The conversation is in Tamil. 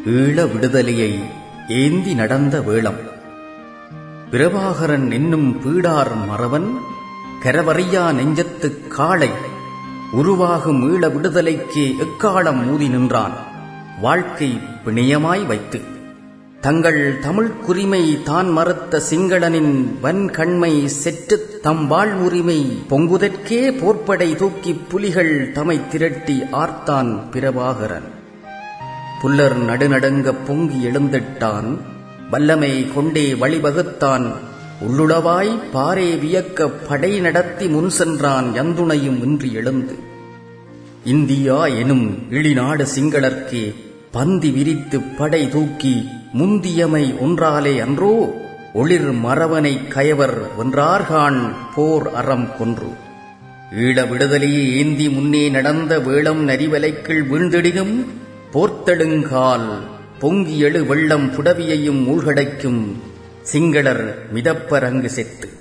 ஈழ விடுதலையை ஏந்தி நடந்த வேளம் பிரபாகரன் என்னும் பீடார் மறவன் கரவறியா நெஞ்சத்துக் காளை உருவாகும் ஈழ விடுதலைக்கு எக்காலம் ஊதி நின்றான் வாழ்க்கை பிணையமாய் வைத்து தங்கள் தமிழ்க் குரிமை தான் மறுத்த சிங்களனின் வன்கண்மை செற்றுத் தம் வாழ்வுரிமை பொங்குதற்கே போர்ப்படை தூக்கிப் புலிகள் தமை திரட்டி ஆர்த்தான் பிரபாகரன் புல்லர் நடுநடுங்க பொங்கி எழுந்திட்டான் வல்லமை கொண்டே வழிவகுத்தான் உள்ளுளவாய் பாரே வியக்க படை நடத்தி முன் சென்றான் யந்துணையும் இன்றி எழுந்து இந்தியா எனும் இழிநாடு சிங்களர்க்கே பந்தி விரித்து படை தூக்கி முந்தியமை ஒன்றாலே அன்றோ ஒளிர் மறவனை கயவர் வென்றார்கான் போர் அறம் கொன்று ஈழ விடுதலையை ஏந்தி முன்னே நடந்த வேளம் நரிவலைக்குள் வீழ்ந்திடினும் போர்த்தெடுங்கால் பொங்கி எழு வெள்ளம் புடவியையும் மூழ்கடைக்கும் சிங்களர் மிதப்பரங்கு செத்து